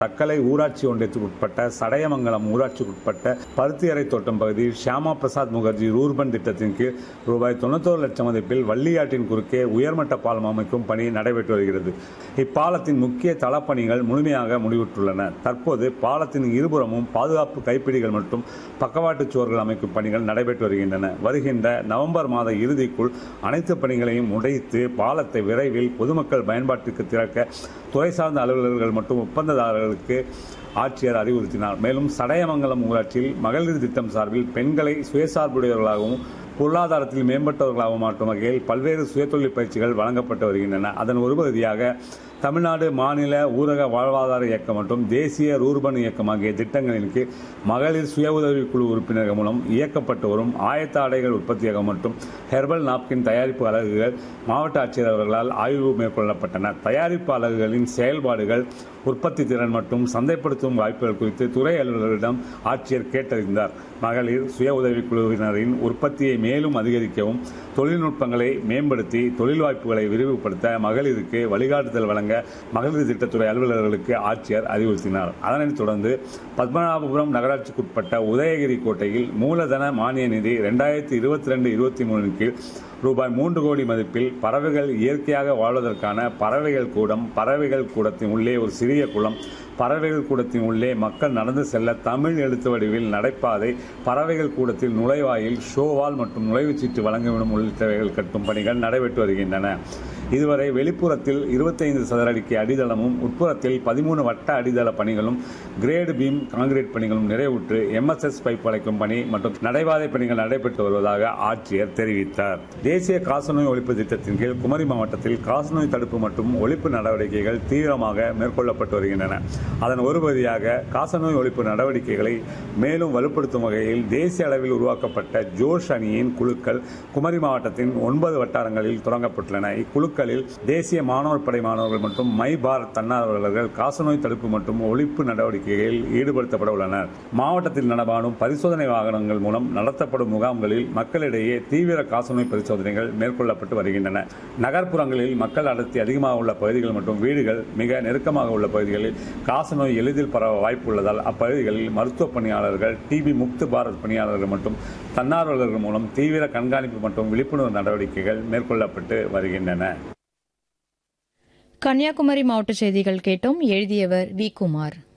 தக்கலை ஊராட்சி ஒன்றியத்துக்கு உட்பட்ட சடையமங்கலம் ஊராட்சிக்கு உட்பட்ட பருத்தியறை தோட்டம் பகுதியில் ஷியாமா பிரசாத் முகர்ஜி ரூர்பன் திட்டத்தின் கீழ் ரூபாய் தொண்ணூத்தோரு லட்சம் மதிப்பில் வள்ளியாற்றின் குறுக்கே உயர்மட்ட பாலம் அமைக்கும் பணி நடைபெற்று வருகிறது இப்பாலத்தின் முக்கிய தளப்பணிகள் முழுமையாக முடிவுற்றுள்ளன தற்போது பாலத்தின் இருபுறமும் பாதுகாப்பு கைப்பிடிகள் மற்றும் பக்கவாட்டு சுவர்கள் அமைக்கும் பணிகள் நடைபெற்று வருகின்றன வருகின்ற நவம்பர் மாத இறுதிக்குள் அனைத்து பணிகளையும் முடித்து பாலத்தை விரைவில் பொதுமக்கள் பயன்பாட்டிற்கு திறக்க துறை சார்ந்த அலுவலர்கள் மற்றும் ஒப்பந்ததாரர்களுக்கு ஆட்சியர் அறிவுறுத்தினார் மேலும் சடையமங்கலம் ஊராட்சியில் மகளிர் திட்டம் சார்பில் பெண்களை சுயசார்புடையவர்களாகவும் பொருளாதாரத்தில் மேம்பட்டவர்களாகவும் மாற்றும் வகையில் பல்வேறு சுயதொழில் பயிற்சிகள் வழங்கப்பட்டு வருகின்றன அதன் ஒரு பகுதியாக தமிழ்நாடு மாநில ஊரக வாழ்வாதார இயக்கம் மற்றும் தேசிய ரூர்பன் இயக்கம் ஆகிய திட்டங்களின் கீழ் மகளிர் சுய உதவிக்குழு உறுப்பினர்கள் மூலம் இயக்கப்பட்டு வரும் ஆயத்த ஆடைகள் உற்பத்தியகம் மற்றும் ஹெர்பல் நாப்கின் தயாரிப்பு அலகுகள் மாவட்ட ஆட்சியர் அவர்களால் ஆய்வு மேற்கொள்ளப்பட்டன தயாரிப்பு அலகுகளின் செயல்பாடுகள் உற்பத்தி திறன் மற்றும் சந்தைப்படுத்தும் வாய்ப்புகள் குறித்து துறை அலுவலர்களிடம் ஆட்சியர் கேட்டறிந்தார் மகளிர் சுய உதவிக்குழுவினரின் உற்பத்தியை மேலும் அதிகரிக்கவும் தொழில்நுட்பங்களை மேம்படுத்தி தொழில் வாய்ப்புகளை விரிவுபடுத்த மகளிருக்கு வழிகாட்டுதல் வழங்க மகளிர் திட்டத்துறை அலுவலர்களுக்கு ஆட்சியர் அறிவுறுத்தினார் அதனைத் தொடர்ந்து பத்மநாபபுரம் நகராட்சிக்குட்பட்ட உதயகிரி கோட்டையில் மூலதன மானிய நிதி இரண்டாயிரத்தி இருபத்தி ரெண்டு இருபத்தி மூணின் கீழ் ரூபாய் மூன்று கோடி மதிப்பில் பறவைகள் இயற்கையாக வாழ்வதற்கான பறவைகள் கூடம் பறவைகள் கூடத்தின் உள்ளே ஒரு சிறிய குளம் பறவைகள் கூடத்தின் உள்ளே மக்கள் நடந்து செல்ல தமிழ் எழுத்து வடிவில் நடைபாதை பறவைகள் கூடத்தில் நுழைவாயில் ஷோவால் மற்றும் நுழைவுச்சீட்டு வழங்கிவிடும் உள்ளிட்டவைகள் கட்டும் பணிகள் நடைபெற்று வருகின்றன இதுவரை வெளிப்புறத்தில் இருபத்தைந்து சதுர அடிக்கு அடித்தளமும் உட்புறத்தில் பதிமூணு வட்ட அடித்தள பணிகளும் கிரேடு பீம் கான்கிரீட் பணிகளும் நிறைவுற்று எம்எஸ்எஸ் பைப் வளைக்கும் பணி மற்றும் நடைபாதை பணிகள் நடைபெற்று வருவதாக ஆட்சியர் தெரிவித்தார் தேசிய காசநோய் ஒழிப்பு திட்டத்தின் கீழ் குமரி மாவட்டத்தில் காசநோய் தடுப்பு மற்றும் ஒழிப்பு நடவடிக்கைகள் தீவிரமாக மேற்கொள்ளப்பட்டு வருகின்றன அதன் ஒரு பகுதியாக காசநோய் ஒழிப்பு நடவடிக்கைகளை மேலும் வலுப்படுத்தும் வகையில் தேசிய அளவில் உருவாக்கப்பட்ட ஜோஷ் அணியின் குழுக்கள் குமரி மாவட்டத்தின் ஒன்பது வட்டாரங்களில் தொடங்கப்பட்டுள்ளன இக்குழுக்களில் தேசிய மாணவர் படை மாணவர்கள் மற்றும் மை பாரத் தன்னார்வலர்கள் காசநோய் தடுப்பு மற்றும் ஒழிப்பு நடவடிக்கைகளில் ஈடுபடுத்தப்பட உள்ளனர் மாவட்டத்தில் நடமாடும் பரிசோதனை வாகனங்கள் மூலம் நடத்தப்படும் முகாம்களில் மக்களிடையே தீவிர காசநோய் பரிசோதனைகள் மேற்கொள்ளப்பட்டு வருகின்றன நகர்ப்புறங்களில் மக்கள் அடர்த்தி அதிகமாக உள்ள பகுதிகள் மற்றும் வீடுகள் மிக நெருக்கமாக உள்ள பகுதிகளில் காசநோய் எளிதில் பரவ வாய்ப்பு உள்ளதால் அப்பகுதிகளில் மருத்துவ பணியாளர்கள் டிபி முக்து பாரத் பணியாளர்கள் மற்றும் தன்னார்வலர்கள் மூலம் தீவிர கண்காணிப்பு மற்றும் விழிப்புணர்வு நடவடிக்கைகள் மேற்கொள்ளப்பட்டு வருகின்றன கன்னியாகுமரி மாவட்ட செய்திகள் கேட்டோம் எழுதியவர் வி குமார்